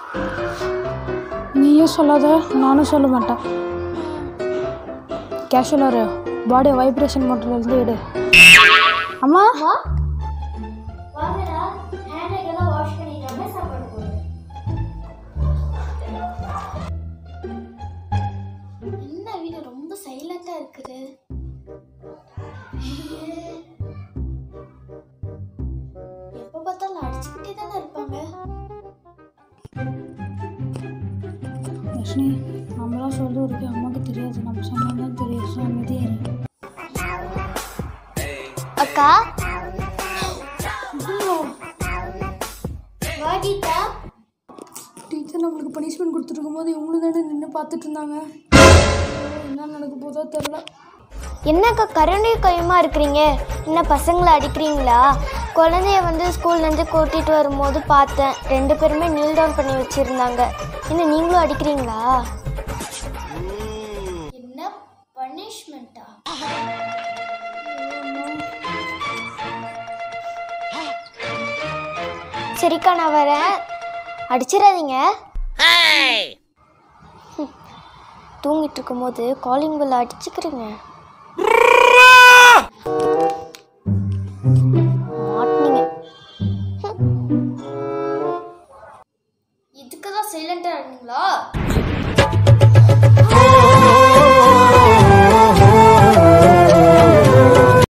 நீயும் சொல்லாத நானும் சொல்ல மாட்டேன் கேஷுவலாக பாடி வைப்ரேஷன் இருந்து எடு அம்மா வாங்கடா ஹேண்ட் எல்லாம் வாஷ் பண்ணிடாம சாப்பாடு போடு என்ன வீடு ரொம்ப சைலண்டா இருக்குது எப்ப பார்த்தாலும் அடிச்சுக்கிட்டே தானே இருப்பாங்க யஷ்னி நம்மளாம் சொல்ல வரைக்கும் அம்மாவுக்கு தெரியாது நம்ம சொன்னாலும் தெரியும் ஸோ அமைதியாக இரு அக்கா வா கீதா டீச்சர் நம்மளுக்கு பனிஷ்மெண்ட் கொடுத்துருக்கும் போது இவங்களும் தானே நின்று பார்த்துட்டு இருந்தாங்க என்ன நடக்க போதோ தெரில என்னக்கா கருணையும் கையுமா இருக்கிறீங்க என்ன பசங்களை அடிக்கிறீங்களா குழந்தைய வந்து ஸ்கூல்லேருந்து கூட்டிகிட்டு வரும்போது பார்த்தேன் ரெண்டு பேருமே நீல் டவுன் பண்ணி வச்சுருந்தாங்க என்ன நீங்களும் அடிக்கிறீங்களா என்ன பனிஷ்மெண்ட்டா சரிக்கா நான் வரேன் அடிச்சிடாதீங்க ம். தூங்கிட்டு இருக்கும்போது காலிங் பெல் அடிச்சுக்கிறீங்க மாட்டினீங்க இதுக்கு தான் சைலண்டாக இருந்தீங்களா